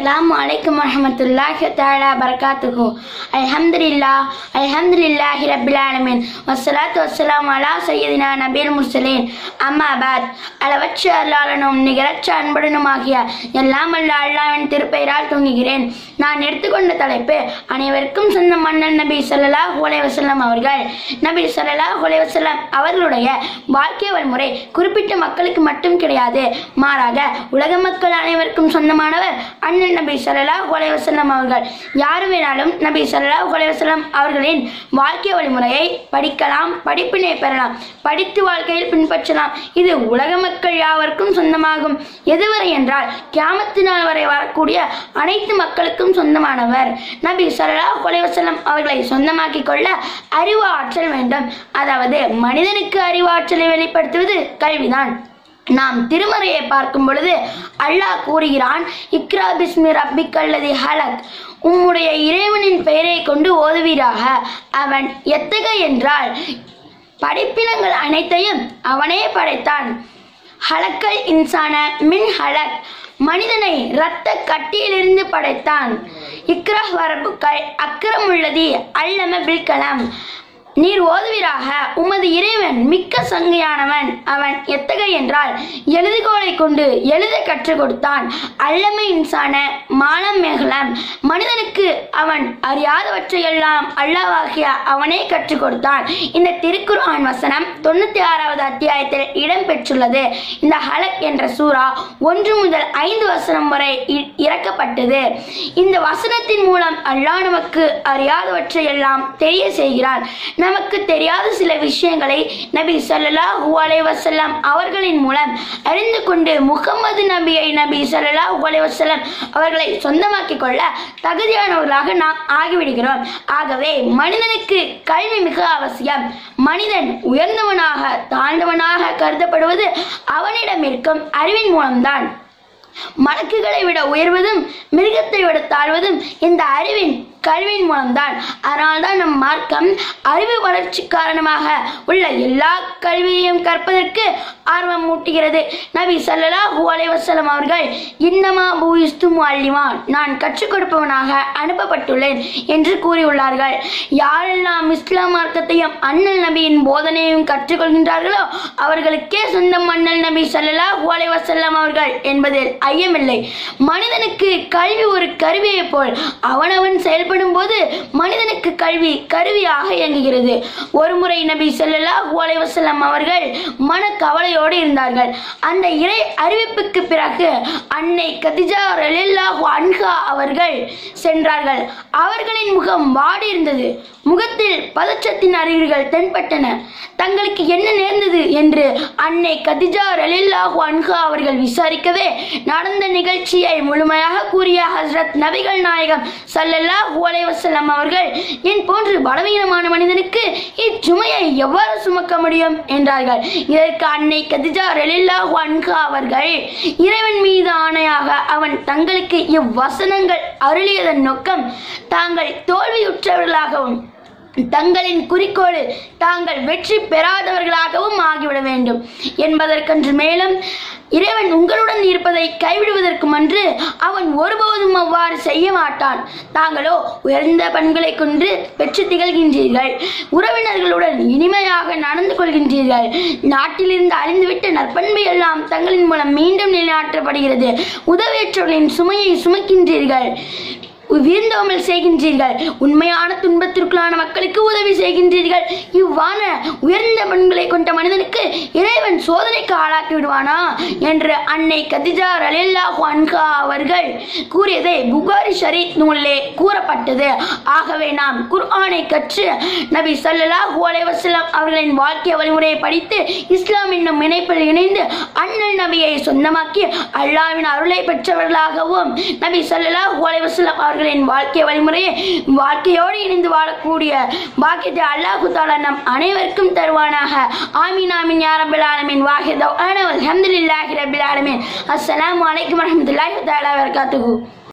அஸ்ஸலாமு அலைக்கும் வரஹ்மத்துல்லாஹி தஆலா பரகாத்துஹு அல்ஹம்துலில்லாஹ் அல்ஹம்துலில்லாஹி ரப்பில் ஆலமீன் வஸ்ஸலாத்து வஸ்ஸலாமு அலா சய்யிதினா நபில் முர்சலீன் அம்மா பாத் அளவற்ற அருளாளனும் நிகரற்ற அன்புடனுமாகிய எல்லாம் அல்ல அல்லாவின் திருப்பெயரால் தூங்குகிறேன் நான் எடுத்துக்கொண்ட தலைப்பு அனைவருக்கும் சொந்த மன்னன் நபி ஸல்லல்லாஹு அலைஹி வஸல்லம் அவர்கள் நபி ஸல்லல்லாஹு அலைஹி வஸல்லம் அவர்களுடைய வாழ்க்கை வழிமுறை குறிப்பிட்ட மக்களுக்கு மட்டும் கிடையாது மாறாக உலக மக்கள் அனைவருக்கும் சொந்தமானவர் அண்ணன் நபி ஸல்லல்லாஹு அலைஹி வஸல்லம் அவர்கள் யார் வேணாலும் நபி ஸல்லல்லாஹு அலைஹி வஸல்லம் அவர்களின் வாழ்க்கை வழிமுறையை படிக்கலாம் படிப்பினை பெறலாம் படித்து வாழ்க்கையில் பின்பற்றலாம் இது உலக மக்கள் யாவருக்கும் சொந்தமாகும் எதுவரை என்றால் கியாமத்து நாள் வரை வரக்கூடிய அனைத்து மக்களுக்கும் சொந்தமானவர் நபி ஸல்லல்லாஹு அலைஹி வஸல்லம் அவர்களை சொந்தமாக்கிக் கொள்ள அறிவு ஆற்றல் வேண்டும் அதாவது மனிதனுக்கு அறிவாற்றலை வெளிப்படுத்துவது கல்விதான் நாம் திருமறையை பார்க்கும் பொழுது அல்லாஹ் கூறுகிறான் இக்ரா பிஸ்மி ரப்பிக் அல்லது ஹலக் உம்முடைய இறைவனின் பெயரை கொண்டு ஓதுவீராக அவன் எத்தக என்றால் படைப்பினங்கள் அனைத்தையும் அவனே படைத்தான் ஹலக்கல் இன்சான மின் ஹலக் மனிதனை இரத்த கட்டியிலிருந்து படைத்தான் இக்ரஹ் வரப்புக்கள் அக்கரமுள்ளதி அல்லம பில்கலம் நீர் ஓதுவீராக உமது இறைவன் மிக்க சங்கையானவன் அவன் எத்தகை என்றால் எழுதுகோலை கொண்டு எழுத கற்றுக் கொடுத்தான் அல்லமை இன்சான மானம் மேகலம் மனிதனுக்கு அவன் அறியாதவற்றையெல்லாம் அல்லாவாகிய அவனே கற்றுக் கொடுத்தான் இந்த திருக்குர்ஆன் வசனம் தொண்ணூத்தி ஆறாவது அத்தியாயத்தில் இடம்பெற்றுள்ளது இந்த ஹலக் என்ற சூரா ஒன்று முதல் ஐந்து வசனம் வரை இ- இறக்கப்பட்டது இந்த வசனத்தின் மூலம் அல்லாஹ் நமக்கு அறியாதவற்றையெல்லாம் தெரிய செய்கிறான் நமக்கு தெரியாத சில விஷயங்களை நபி ஸல்லல்லாஹு அலைஹி வஸல்லம் அவர்களின் மூலம் அறிந்து கொண்டு முகம்மது நபியை நபி ஸல்லல்லாஹு அலைஹி வஸல்லம் அவர்களை சொந்தமாக்கிக் கொள்ள தகுதியானவர்களாக நாம் ஆகிவிடுகிறோம் ஆகவே மனிதனுக்கு கல்வி மிக அவசியம் மனிதன் உயர்ந்தவனாக தாழ்ந்தவனாக கருதப்படுவது அவனிடம் இருக்கும் அறிவின் மூலம்தான் மலக்குகளை விட உயர்வதும் மிருகத்தை விட தாழ்வதும் இந்த அறிவின் கல்வியின் மூலம்தான் அதனால்தான் நம் மார்க்கம் அறிவு வளர்ச்சி காரணமாக உள்ள எல்லா கல்வியையும் கற்பதற்கு ஆர்வம் மூட்டுகிறது நபி ஸல்லல்லாஹு அலைஹி வஸல்லம் அவர்கள் இன்னமா பூயிஸ்து முஅல்லிமா நான் கற்றுக் கொடுப்பவனாக அனுப்பப்பட்டுள்ளேன் என்று கூறியுள்ளார்கள் யாரெல்லாம் இஸ்லாம் மார்க்கத்தையும் அண்ணல் நபியின் போதனையும் கற்றுக்கொள்கின்றார்களோ அவர்களுக்கே சொந்தம் அண்ணல் நபி ஸல்லல்லாஹு அலைஹி வஸல்லம் அவர்கள் என்பதில் ஐயமில்லை மனிதனுக்கு கல்வி ஒரு கருவியைப் போல் அவனவன் செயல்படும் போது மனிதனுக்கு கல்வி கருவியாக இயங்குகிறது ஒருமுறை நபி ஸல்லல்லாஹு அலைஹி வஸல்லம் அவர்கள் மன கவலையோடு இருந்தார்கள் அந்த இறை அறிவிப்புக்கு பிறகு அன்னை கதிஜா ரலியல்லாஹு அன்ஹா அவர்கள் சென்றார்கள் அவர்களின் முகம் வாடி இருந்தது முகத்தில் பதற்றத்தின் அறிகுறிகள் தென்பட்டன தங்களுக்கு என்ன நேர்ந்தது என்று அன்னை கதிஜா ரலில்லாஹு அன்ஹா அவர்கள் விசாரிக்கவே நடந்த நிகழ்ச்சியை முழுமையாக கூறிய ஹஸ்ரத் நபிகள் நாயகம் ஸல்லல்லாஹு அலைஹி வஸல்லம் அவர்கள் என் போன்று பலவீனமான மனிதனுக்கு இச்சுமையை எவ்வாறு சுமக்க முடியும் என்றார்கள் இதற்கு அன்னை கதிஜா ரலில்லாஹு அன்ஹா அவர்கள் இறைவன் மீது ஆணையாக அவன் தங்களுக்கு இவ்வசனங்கள் அருளியதன் நோக்கம் தாங்கள் தோல்வியுற்றவர்களாகவும் தங்களின் குறிக்கோளில் தாங்கள் வெற்றி பெறாதவர்களாகவும் ஆகிவிட வேண்டும் என்பதற்கன்று மேலும் இறைவன் உங்களுடன் இருப்பதை கைவிடுவதற்கு அன்று அவன் ஒருபோதும் அவ்வாறு செய்ய மாட்டான் தாங்களோ உயர்ந்த பண்களை கொண்டு பெற்று திகழ்கின்றீர்கள் உறவினர்களுடன் இனிமையாக நடந்து கொள்கின்றீர்கள் நாட்டிலிருந்து அழிந்துவிட்ட நற்பண்பு எல்லாம் தங்களின் மூலம் மீண்டும் நிலைநாட்டப்படுகிறது உதவியற்றவர்களின் சுமையை சுமக்கின்றீர்கள் விருந்தோமல் செய்கின்றீர்கள் உண்மையான துன்பத்திற்குள்ளான மக்களுக்கு உதவி செய்கின்றீர்கள் இவ்வான உயர்ந்த பண்புகளை கொண்ட மனிதனுக்கு இறைவன் சோதனைக்கு ஆளாக்கி விடுவானா என்று அன்னை கதிஜா ரலில்லாஹு அன்ஹா அவர்கள் கூறியதை புகாரி ஷரீத் நூலிலே கூறப்பட்டது ஆகவே நாம் குர்ஆனை கற்று நபி ஸல்லல்லாஹு அலைஹி வஸல்லம் அவர்களின் வாழ்க்கை வழிமுறையை படித்து இஸ்லாம் என்னும் இணைப்பில் இணைந்து அண்ணல் நபியை சொந்தமாக்கி அல்லாஹ்வின் அருளை பெற்றவர்களாகவும் நபி ஸல்லல்லாஹு அலைஹி வஸல்லம் அவர்களின் வாழ்க்கை வழிமுறையை வாழ்க்கையோடு இணைந்து வாழக்கூடிய பாக்கியத்தை அல்லாஹு தாலா நம் அனைவருக்கும் தருவானாக ஆமீன் ஆமீன் யா ரப்பல் ஆலமீன் வாஹித் அல்ஹம்துலில்லாஹி ரப்பில் ஆலமீன் அஸ்ஸலாமு அலைக்கும் வரஹ்மத்துல்லாஹி வ தஆலா வபரகாத்துஹு